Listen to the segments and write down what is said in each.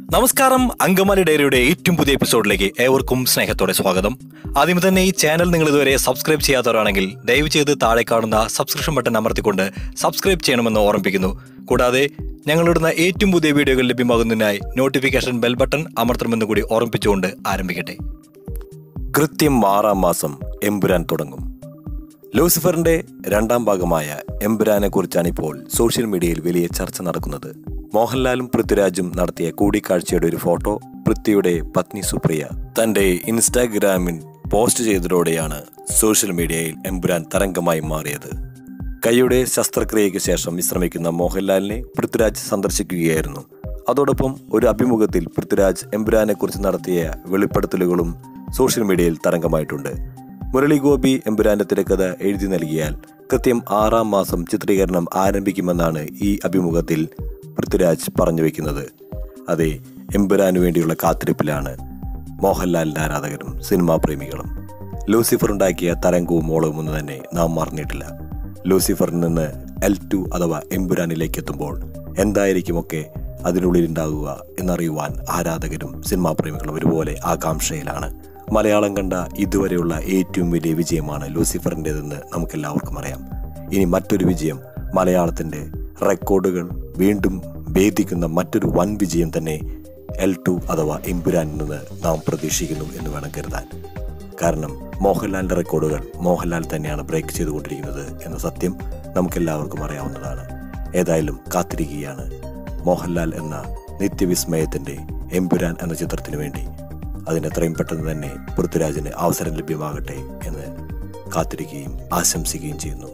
നമസ്കാരം അങ്കമാലി ഡയറിയുടെ ഏറ്റവും പുതിയ എപ്പിസോഡിലേക്ക് ഏവർക്കും സ്നേഹത്തോടെ സ്വാഗതം ആദ്യം തന്നെ ഈ ചാനൽ നിങ്ങൾ ഇതുവരെ സബ്സ്ക്രൈബ് ചെയ്യാത്തവരാണെങ്കിൽ ദയവ് ചെയ്ത് താഴെ കാണുന്ന സബ്സ്ക്രിപ്ഷൻ ബട്ടൺ അമർത്തിക്കൊണ്ട് സബ്സ്ക്രൈബ് ചെയ്യണമെന്ന് ഓർമ്മിപ്പിക്കുന്നു കൂടാതെ ഞങ്ങളിടുന്ന ഏറ്റവും പുതിയ വീഡിയോകൾ ലഭ്യമാകുന്നതിനായി നോട്ടിഫിക്കേഷൻ ബെൽ ബട്ടൺ അമർത്തണമെന്ന് കൂടി ഓർമ്മിപ്പിച്ചുകൊണ്ട് ആരംഭിക്കട്ടെ കൃത്യം ആറാം മാസം എമ്പുരാൻ തുടങ്ങും ലൂസിഫറിന്റെ രണ്ടാം ഭാഗമായ എമ്പുരാനെ കുറിച്ചാണ് ഇപ്പോൾ സോഷ്യൽ മീഡിയയിൽ വലിയ ചർച്ച നടക്കുന്നത് മോഹൻലാലും പൃഥ്വിരാജും നടത്തിയ കൂടിക്കാഴ്ചയുടെ ഒരു ഫോട്ടോ പൃഥ്വിയുടെ പത്നി സുപ്രിയ തന്റെ ഇൻസ്റ്റാഗ്രാമിൽ പോസ്റ്റ് ചെയ്തതോടെയാണ് സോഷ്യൽ മീഡിയയിൽ എമ്പുരാൻ തരംഗമായി മാറിയത് കൈയുടെ ശസ്ത്രക്രിയയ്ക്ക് ശേഷം വിശ്രമിക്കുന്ന മോഹൻലാലിനെ പൃഥ്വിരാജ് സന്ദർശിക്കുകയായിരുന്നു അതോടൊപ്പം ഒരു അഭിമുഖത്തിൽ പൃഥ്വിരാജ് എമ്പുരാനെ കുറിച്ച് നടത്തിയ വെളിപ്പെടുത്തലുകളും സോഷ്യൽ മീഡിയയിൽ തരംഗമായിട്ടുണ്ട് മുരളി ഗോപി എമ്പുരാന്റെ തിരക്കഥ എഴുതി നൽകിയാൽ കൃത്യം ആറാം മാസം ചിത്രീകരണം ആരംഭിക്കുമെന്നാണ് ഈ അഭിമുഖത്തിൽ പൃഥ്വിരാജ് പറഞ്ഞു വെക്കുന്നത് അതെ എമ്പുരാനു വേണ്ടിയുള്ള കാത്തിരിപ്പിലാണ് മോഹൻലാലിന്റെ ആരാധകരും സിനിമാ പ്രേമികളും ലൂസിഫർ ഉണ്ടാക്കിയ തരംഗവും മോളവും ഒന്നും തന്നെ നാം മറന്നിട്ടില്ല ലൂസിഫറിൽ നിന്ന് എൽ ടു അഥവാ എമ്പുരാനിലേക്ക് എത്തുമ്പോൾ എന്തായിരിക്കുമൊക്കെ അതിനുള്ളിൽ ഉണ്ടാകുക എന്നറിയുവാൻ ആരാധകരും സിനിമാ പ്രേമികളും ഒരുപോലെ ആകാംക്ഷയിലാണ് മലയാളം കണ്ട ഇതുവരെയുള്ള ഏറ്റവും വലിയ വിജയമാണ് ലൂസിഫറിൻ്റെതെന്ന് നമുക്കെല്ലാവർക്കും അറിയാം ഇനി മറ്റൊരു വിജയം മലയാളത്തിൻ്റെ റെക്കോർഡുകൾ വീണ്ടും ഭേദിക്കുന്ന മറ്റൊരു വൻ വിജയം തന്നെ എൽ ടു അഥവാ എമ്പുരാനിൽ നിന്ന് നാം പ്രതീക്ഷിക്കുന്നു എന്ന് വേണം കരുതാൻ കാരണം മോഹൻലാലിൻ്റെ റെക്കോർഡുകൾ മോഹൻലാൽ തന്നെയാണ് ബ്രേക്ക് ചെയ്തുകൊണ്ടിരിക്കുന്നത് എന്ന സത്യം നമുക്കെല്ലാവർക്കും അറിയാവുന്നതാണ് ഏതായാലും കാത്തിരിക്കുകയാണ് മോഹൻലാൽ എന്ന നിത്യവിസ്മയത്തിൻ്റെ എമ്പുരാൻ എന്ന ചിത്രത്തിനു വേണ്ടി അതിന് എത്രയും പെട്ടെന്ന് തന്നെ പൃഥ്വിരാജിന് അവസരം ലഭ്യമാകട്ടെ എന്ന് കാത്തിരിക്കുകയും ആശംസിക്കുകയും ചെയ്യുന്നു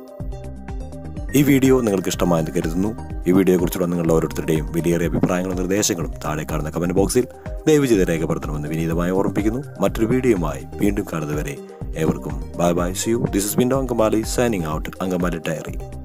ഈ വീഡിയോ നിങ്ങൾക്ക് ഇഷ്ടമായെന്ന് കരുതുന്നു ഈ വീഡിയോയെക്കുറിച്ചുള്ള നിങ്ങളുടെ ഓരോരുത്തരുടെയും വിലയേറിയ അഭിപ്രായങ്ങളും നിർദ്ദേശങ്ങളും താഴെ കാണുന്ന കമന്റ് ബോക്സിൽ ദയവ് ചെയ്ത് രേഖപ്പെടുത്തണമെന്ന് വിനീതമായി ഓർമ്മിപ്പിക്കുന്നു മറ്റൊരു വീഡിയോയുമായി വീണ്ടും കാണുന്നവരെ ഏവർക്കും bye bye see you this is Bindo Angamaly signing out Angamaly diary